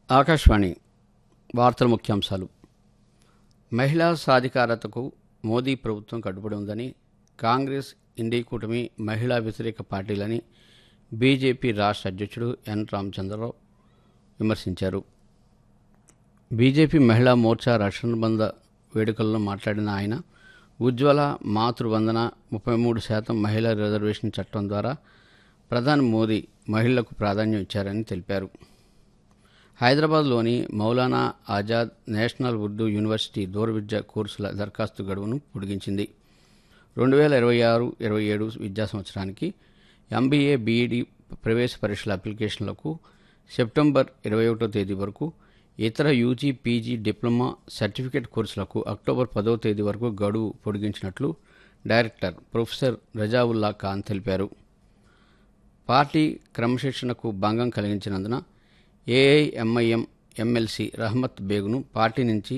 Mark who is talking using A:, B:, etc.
A: ఆకాశవాణి వార్తల ముఖ్యాంశాలు మహిళా సాధికారతకు మోదీ ప్రభుత్వం కట్టుబడి ఉందని కాంగ్రెస్ ఇండీ కూటమి మహిళా వ్యతిరేక పార్టీలని బీజేపీ రాష్ట్ర అధ్యక్షుడు ఎన్ రామచంద్రరావు విమర్శించారు బీజేపీ మహిళా మోర్చా రక్షణబంధ వేడుకల్లో మాట్లాడిన ఆయన ఉజ్వల మాతృవందన ముప్పై మూడు శాతం మహిళా రిజర్వేషన్ చట్టం ద్వారా ప్రధాని మోదీ మహిళలకు ప్రాధాన్యం ఇచ్చారని తెలిపారు హైదరాబాద్లోని మౌలానా ఆజాద్ నేషనల్ ఉర్దూ యూనివర్సిటీ దూర విద్య కోర్సుల దరఖాస్తు గడువును పొడిగించింది రెండు వేల ఇరవై ఆరు ఇరవై ఏడు విద్యా సంవత్సరానికి ఎంబీఏ బీఈడి ప్రవేశ పరీక్షల అప్లికేషన్లకు సెప్టెంబర్ ఇరవై ఒకటో తేదీ వరకు ఇతర యూజీ పీజీ డిప్లొమా సర్టిఫికేట్ కోర్సులకు అక్టోబర్ పదవ తేదీ వరకు గడువు పొడిగించినట్లు డైరెక్టర్ ప్రొఫెసర్ రజావుల్లా ఖాన్ తెలిపారు పార్టీ క్రమశిక్షణకు భంగం కలిగించినందున ఏఐఎంఐఎం ఎమ్మెల్సీ రహమత్ బేగ్ను పార్టీ నుంచి